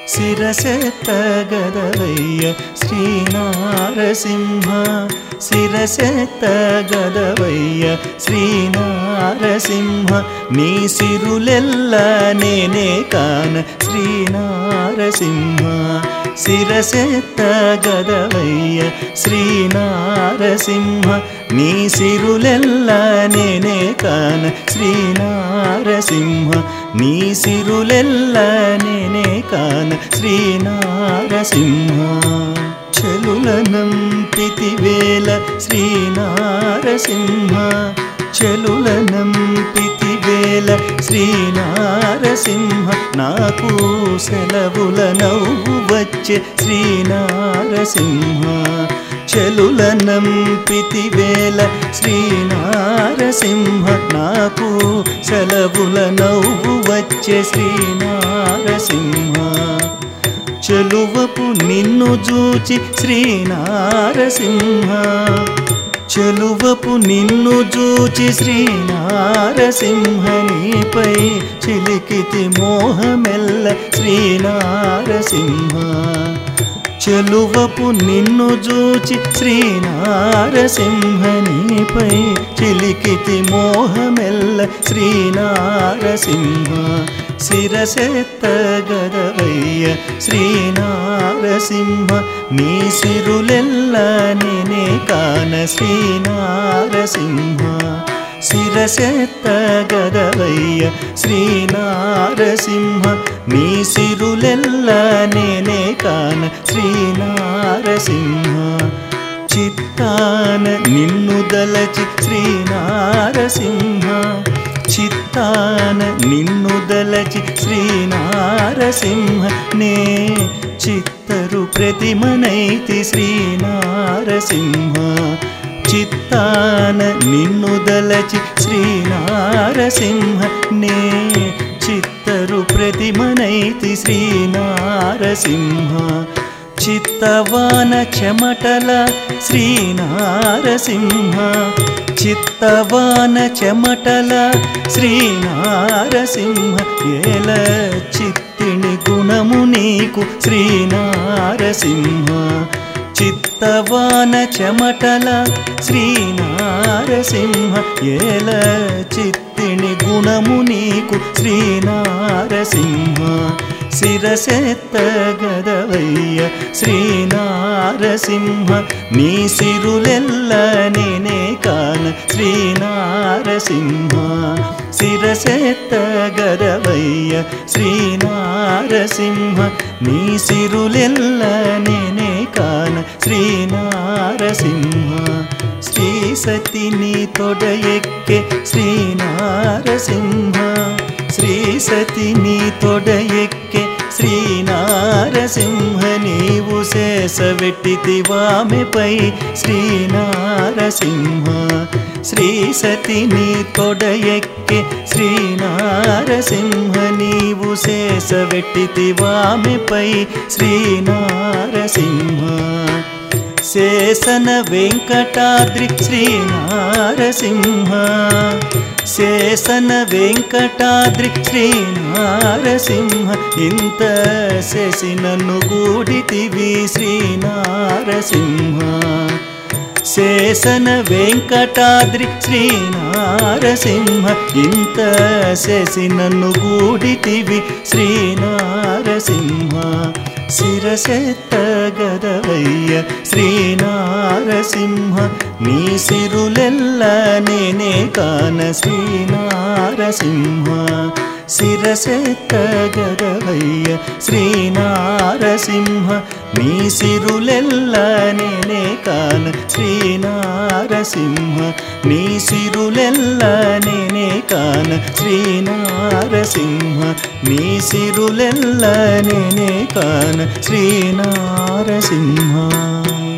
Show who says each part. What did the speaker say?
Speaker 1: శిరసెత్తగదవయ్య శ్రీనారసింహ శిరసెత్తగదవయ్య శ్రీనారసింహ నీ సిరులెల్ల నేనే కాన శ్రీనారసింహ శిరసెత్తగదవయ్య శ్రీనారసింహ నీ సిరులెల్ల నేనే కాన శ్రీనారసింహ నీ సిరులెల్ల నేనే కాన శ్రీనారసింహ చెలులనంపితివేల శ్రీనారసింహ చెలులనంపితివేల శ్రీనారసింహ నాకు సెలవుల నవ్వు వచ్చే శ్రీనారసింహ చెలులనంపితివేల శ్రీనారసింహ నాకు సెలవుల నవ్వు వచ్చే శ్రీనారసింహ చెలువపు నిన్ను జూచి శ్రీనారసింహ చెలువపు నిన్ను జూచి శ్రీనారసింహ నీపై చిలికితి మోహమెల్ల శ్రీనారసింహ చెలువపు నిన్ను జూచి శ్రీనారసింహ నీపై చిలికితి మోహమెల్ల శ్రీనారసింహ శిరసెత్తగదవయ్య శ్రీనారసింహ నీ సిరులెల్ల నేనే కాన శ్రీనారసింహ శిరసెత్తగదవయ్య శ్రీనారసింహ నీ సిరులెల్ల నేనే కాన శ్రీనారసింహ చిత్తాన నిన్ను దలచి శ్రీనారసింహ చిత్తాన నిన్ను దలచి శ్రీనారసింహ నే చిత్తరు ప్రతిమనైతి శ్రీనారసింహ చిత్తాన నిన్ను దలచి శ్రీనారసింహ నే చిత్తరు ప్రతిమనైతి శ్రీనారసింహ చిత్తవాన చెమటల శ్రీనారసింహ చిత్తవాన చెమటల శ్రీనారసింహ ఏల చిత్తిని గుణము నీకు శ్రీనారసింహ చిత్తవాన చెమటల శ్రీనారసింహ ఏల చిత్తిని గుణము నీకు శ్రీనారసింహ శిరసెత్తగదవయ్య శ్రీనారసింహ నీ సిరులెల్ల నేనే కాన శ్రీనారసింహ శిరసెత్తగదవయ్య శ్రీనారసింహ నీ సిరులెల్ల నేనే కాన శ్రీనారసింహ శ్రీ సతిని తొడ ఎక్కే శ్రీనారసింహ శ్రీ సతిని తొడ ఎక్కే శ్రీనారసింహ నీవు శేషవెట్టితివామెపై శ్రీనారసింహ శ్రీ సతిని తొడ ఎక్కే శ్రీనారసింహ నీవు శేషవెట్టితివామెపై శ్రీనారసింహ శేషన వెంకటాద్రి శ్రీనారసింహ శేషన వెంకటాద్రి శ్రీనారసింహ ఇంత శశినన్ను గూడితివి శ్రీనారసింహ శేషన వెంకటాద్రి శ్రీనారసింహ ఇంత శశినన్ను గూడితివి శ్రీనారసింహ శిరసెత్తగదవయ్య శ్రీనారసింహ నీ సిరులెల్ల నేనే కాన శ్రీనారసింహ శిరసెత్తగదవయ్య శ్రీనారసింహ నీ సిరులెల్ల నేనే కాన శ్రీనారసింహ నీ సిరులెల్ల నేనే కాన శ్రీనారసింహ నీ సిరులెల్ల నేనే కాన శ్రీనారసింహ